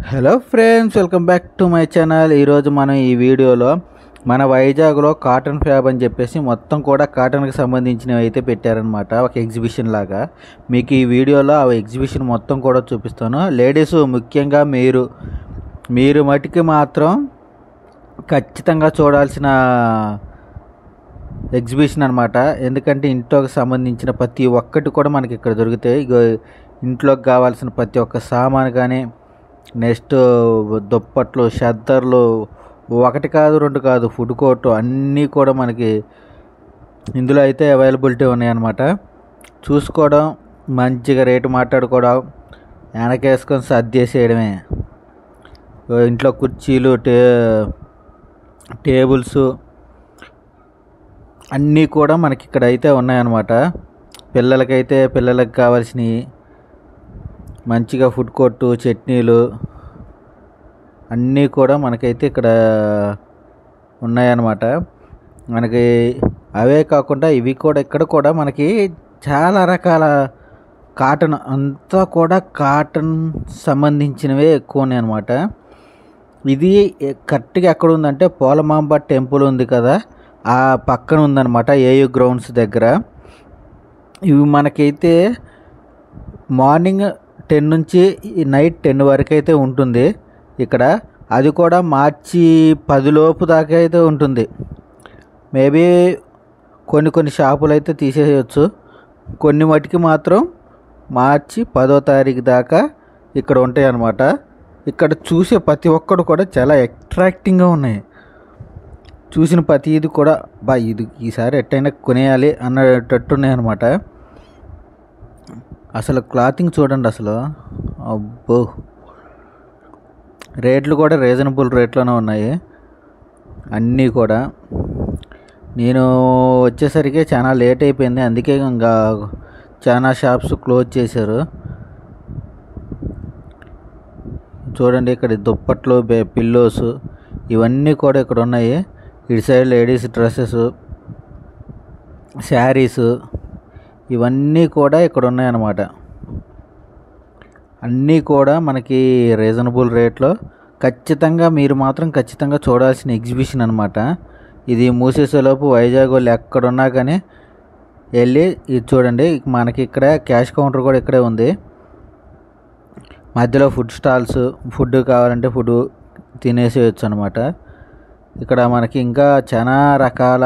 hello friends welcome back to my channel ఈరోజు మనం ఈ వీడియోలో మన వైజాగ్లో కాటన్ ఫ్యాబ్ అని చెప్పేసి మొత్తం కూడా కాటన్కి సంబంధించినవి అయితే పెట్టారనమాట ఒక ఎగ్జిబిషన్ లాగా మీకు ఈ వీడియోలో ఆ ఎగ్జిబిషన్ మొత్తం కూడా చూపిస్తాను లేడీస్ ముఖ్యంగా మీరు మీరు మటుకి మాత్రం ఖచ్చితంగా చూడాల్సిన ఎగ్జిబిషన్ అనమాట ఎందుకంటే ఇంట్లోకి సంబంధించిన ప్రతి ఒక్కటి కూడా మనకి ఇక్కడ దొరుకుతాయి ఇగో ఇంట్లోకి కావాల్సిన ప్రతి ఒక్క సామాను కానీ నెక్స్ట్ దుప్పట్లు షద్దర్లు ఒకటి కాదు రెండు కాదు ఫుడ్ కోర్టు అన్నీ కూడా మనకి ఇందులో అయితే అవైలబిలిటీ ఉన్నాయన్నమాట చూసుకోవడం మంచిగా రేటు మాట్లాడుకోవడం వెనకేసుకొని సర్దేసేయడమే ఇంట్లో కుర్చీలు టే టేబుల్స్ అన్నీ కూడా మనకి ఇక్కడ అయితే ఉన్నాయన్నమాట పిల్లలకైతే పిల్లలకి కావాల్సినవి మంచిగా ఫుడ్ కోర్టు చట్నీలు అన్నీ కూడా మనకైతే ఇక్కడ ఉన్నాయన్నమాట మనకి అవే కాకుండా ఇవి కూడా ఇక్కడ కూడా మనకి చాలా రకాల కాటన్ అంతా కూడా కాటన్ సంబంధించినవే ఎక్కువ ఉన్నాయి అనమాట ఇది కరెక్ట్గా ఎక్కడ ఉందంటే పోలమాంబ టెంపుల్ ఉంది కదా ఆ పక్కన ఉందన్నమాట ఏయు గ్రౌండ్స్ దగ్గర ఇవి మనకైతే మార్నింగ్ టెన్ నుంచి నైట్ టెన్ వరకు అయితే ఉంటుంది ఇక్కడ అది కూడా మార్చి పదిలోపు దాకా అయితే ఉంటుంది మేబీ కొన్ని కొన్ని షాపులు అయితే తీసేయచ్చు కొన్ని మటుకి మాత్రం మార్చి పదో తారీఖు దాకా ఇక్కడ ఉంటాయి అన్నమాట ఇక్కడ చూసే ప్రతి ఒక్కడు కూడా చాలా అట్రాక్టింగ్గా ఉన్నాయి చూసిన ప్రతి ఇది కూడా బా ఇది ఈసారి ఎట్టయినా కొనేయాలి అన్నటట్టు ఉన్నాయి అనమాట అసలు క్లాతింగ్ చూడండి అసలు అబ్బో రేట్లు కూడా రీజనబుల్ రేట్లోనే ఉన్నాయి అన్నీ కూడా నేను వచ్చేసరికి చాలా లేట్ అయిపోయింది అందుకే ఇంకా చాలా షాప్స్ క్లోజ్ చేశారు చూడండి ఇక్కడ దుప్పట్లు బే పిల్లోస్ ఇవన్నీ కూడా ఇక్కడ ఉన్నాయి ఇటు సైడ్ లేడీస్ డ్రెస్సెస్ శారీస్ ఇవన్నీ కూడా ఇక్కడ ఉన్నాయన్నమాట అన్నీ కూడా మనకి రీజనబుల్ రేట్లో ఖచ్చితంగా మీరు మాత్రం ఖచ్చితంగా చూడాల్సిన ఎగ్జిబిషన్ అనమాట ఇది మూసేసేలోపు వైజాగ్ వాళ్ళు ఎక్కడున్నా కానీ వెళ్ళి ఇది చూడండి మనకి ఇక్కడ క్యాష్ కౌంటర్ కూడా ఇక్కడే ఉంది మధ్యలో ఫుడ్ స్టాల్స్ ఫుడ్ కావాలంటే ఫుడ్ తినేసేయచ్చు అనమాట ఇక్కడ మనకి ఇంకా చాలా రకాల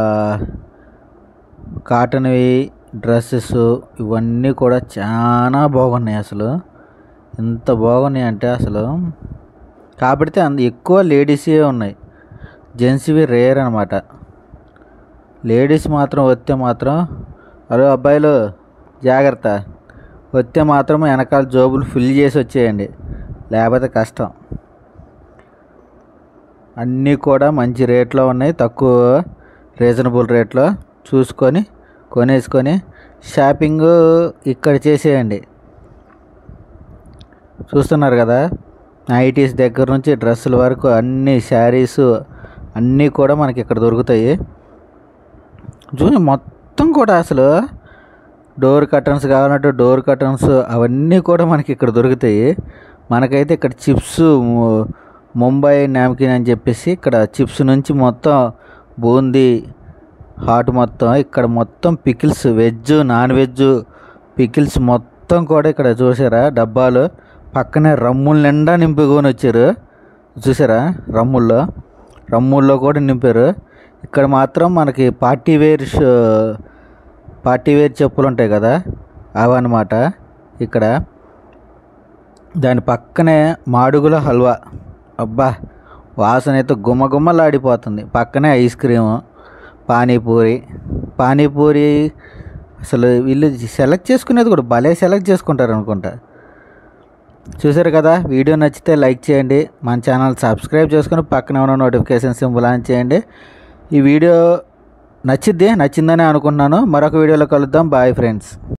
కాటన్వి డ్రెస్సెస్ ఇవన్నీ కూడా చాలా బాగున్నాయి అసలు ఎంత బాగున్నాయి అంటే అసలు కాబట్టి అంత ఎక్కువ లేడీసే ఉన్నాయి జెంట్స్వి రేర్ అనమాట లేడీస్ మాత్రం వస్తే మాత్రం హలో అబ్బాయిలు జాగ్రత్త వస్తే మాత్రం వెనకాల జోబులు ఫిల్ చేసి వచ్చేయండి లేకపోతే కష్టం అన్నీ కూడా మంచి రేట్లో ఉన్నాయి తక్కువ రీజనబుల్ రేట్లో చూసుకొని కొనేసుకొని షాపింగ్ ఇక్కడ చేసేయండి చూస్తున్నారు కదా నైటీస్ దగ్గర నుంచి డ్రెస్సుల వరకు అన్ని శారీస్ అన్నీ కూడా మనకి ఇక్కడ దొరుకుతాయి చూ మొత్తం కూడా అసలు డోర్ కర్టన్స్ కావాలంటే డోర్ కర్టన్స్ అవన్నీ కూడా మనకి ఇక్కడ దొరుకుతాయి మనకైతే ఇక్కడ చిప్స్ ముంబై నామ్కిన్ అని చెప్పేసి ఇక్కడ చిప్స్ నుంచి మొత్తం బూందీ హాట్ మొత్తం ఇక్కడ మొత్తం pickles veg non veg pickles మొత్తం కూడా ఇక్కడ చూసారా డబ్బాలు పక్కనే రమ్ముల నిండా నింపుకొని వచ్చారు చూసారా రమ్ముల్లో రమ్ముల్లో కూడా నింపారు ఇక్కడ మాత్రం మనకి పార్టీ వేర్ పార్టీ వేర్ చెప్పులు ఉంటాయి కదా అవన్నమాట ఇక్కడ దాని పక్కనే మాడుగుల హల్వా అబ్బా వాసన అయితే గుమ్మగుమ్మలాడిపోతుంది పక్కనే ఐస్ క్రీము పానీపూరి పానీపూరి అసలు వీళ్ళు సెలెక్ట్ చేసుకునేది కూడా భలే సెలెక్ట్ చేసుకుంటారు అనుకుంటా చూసారు కదా వీడియో నచ్చితే లైక్ చేయండి మన ఛానల్ సబ్స్క్రైబ్ చేసుకుని పక్కన ఉన్న నోటిఫికేషన్ సింబల్ ఆన్ చేయండి ఈ వీడియో నచ్చిద్ది నచ్చిందని అనుకుంటున్నాను మరొక వీడియోలో కలుద్దాం బాయ్ ఫ్రెండ్స్